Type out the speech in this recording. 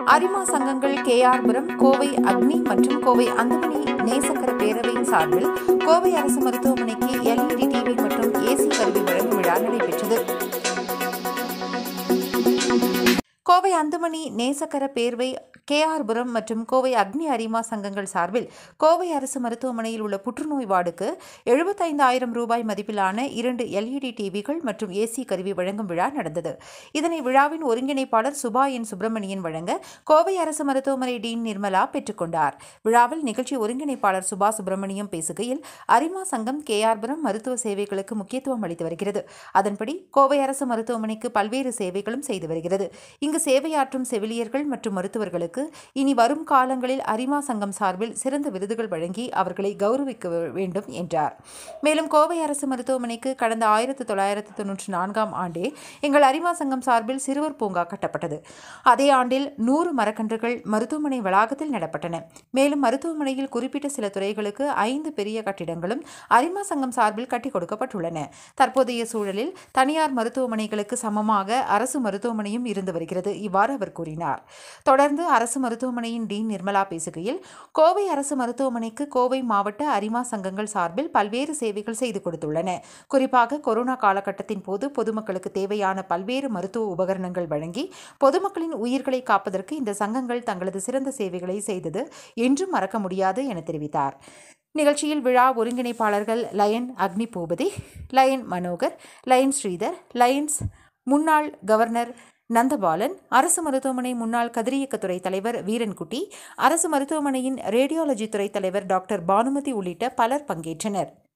அரிமா சங்கங்கள் கேஆர்புரம் கோவை அக்னி மற்றும் கோவை அந்தமணி நேசக்கர பேரவையின் சார்பில் கோவை அரசு மருத்துவமனைக்கு எல்இடி டிவி மற்றும் ஏசி கருவி வழங்கும் விழா நடைபெற்றது கோவை அந்தமணி நேசக்கர பேர்வை கேஆர்புரம் மற்றும் கோவை அக்னி அரிமா சங்கங்கள் சார்பில் கோவை அரசு மருத்துவமனையில் உள்ள புற்றுநோய் வார்டுக்கு எழுபத்தைந்தாயிரம் ரூபாய் மதிப்பிலான இரண்டு எல்இடி டிவிகள் மற்றும் ஏசி கருவி வழங்கும் விழா நடந்தது இதனை விழாவின் ஒருங்கிணைப்பாளர் சுபா என் சுப்பிரமணியன் வழங்க கோவை அரசு மருத்துவமனை டீன் நிர்மலா பெற்றுக்கொண்டார் விழாவில் நிகழ்ச்சி ஒருங்கிணைப்பாளர் சுபா சுப்பிரமணியம் பேசுகையில் அரிமா சங்கம் கேஆர்புரம் மருத்துவ சேவைகளுக்கு முக்கியத்துவம் அளித்து வருகிறது அதன்படி கோவை அரசு மருத்துவமனைக்கு பல்வேறு சேவைகளும் செய்து வருகிறது இங்கு சேவையாற்றும் செவிலியர்கள் மற்றும் மருத்துவர்களுக்கு இனி வரும் காலங்களில் அரிமா சங்கம் சார்பில் சிறந்த விருதுகள் வழங்கி அவர்களை கௌரவிக்க வேண்டும் என்றார் மேலும் கோவை அரசு மருத்துவமனைக்கு கடந்த ஆயிரத்து தொள்ளாயிரத்து தொன்னூற்றி நான்காம் ஆண்டே எங்கள் அரிமா சங்கம் சார்பில் சிறுவர் பூங்கா கட்டப்பட்டது அதே ஆண்டில் நூறு மரக்கன்றுகள் மருத்துவமனை வளாகத்தில் நடப்பட்டன மேலும் மருத்துவமனையில் குறிப்பிட்ட சில துறைகளுக்கு ஐந்து பெரிய கட்டிடங்களும் அரிமா சங்கம் சார்பில் கட்டிக் கொடுக்கப்பட்டுள்ளன தற்போதைய சூழலில் தனியார் மருத்துவமனைகளுக்கு சமமாக அரசு மருத்துவமனையும் இருந்து வருகிறது இவ்வாறு அவர் கூறினார் தொடர்ந்து அரசு மருத்துவமனையின் டீன் நிர்மலா பேசுகையில் கோவை அரசு மருத்துவமனைக்கு கோவை மாவட்ட அரிமா சங்கங்கள் சார்பில் பல்வேறு சேவைகள் செய்து கொடுத்துள்ளன குறிப்பாக கொரோனா காலகட்டத்தின் போது பொதுமக்களுக்கு தேவையான பல்வேறு மருத்துவ உபகரணங்கள் வழங்கி பொதுமக்களின் உயிர்களை காப்பதற்கு இந்த சங்கங்கள் தங்களது சிறந்த சேவைகளை செய்தது என்றும் மறக்க முடியாது என தெரிவித்தார் நிகழ்ச்சியில் விழா ஒருங்கிணைப்பாளர்கள் lion Agni Boopathi lion Manohar lion Sridhar lions முன்னாள் கவர்னர் நந்தபாலன் அரசு மருத்துவமனை முன்னாள் கதிரியக்கத்துறை தலைவர் வீரன்குட்டி அரசு மருத்துவமனையின் ரேடியாலஜி துறை தலைவர் டாக்டர் பானுமதி உள்ளிட்ட பலர் பங்கேற்றனர்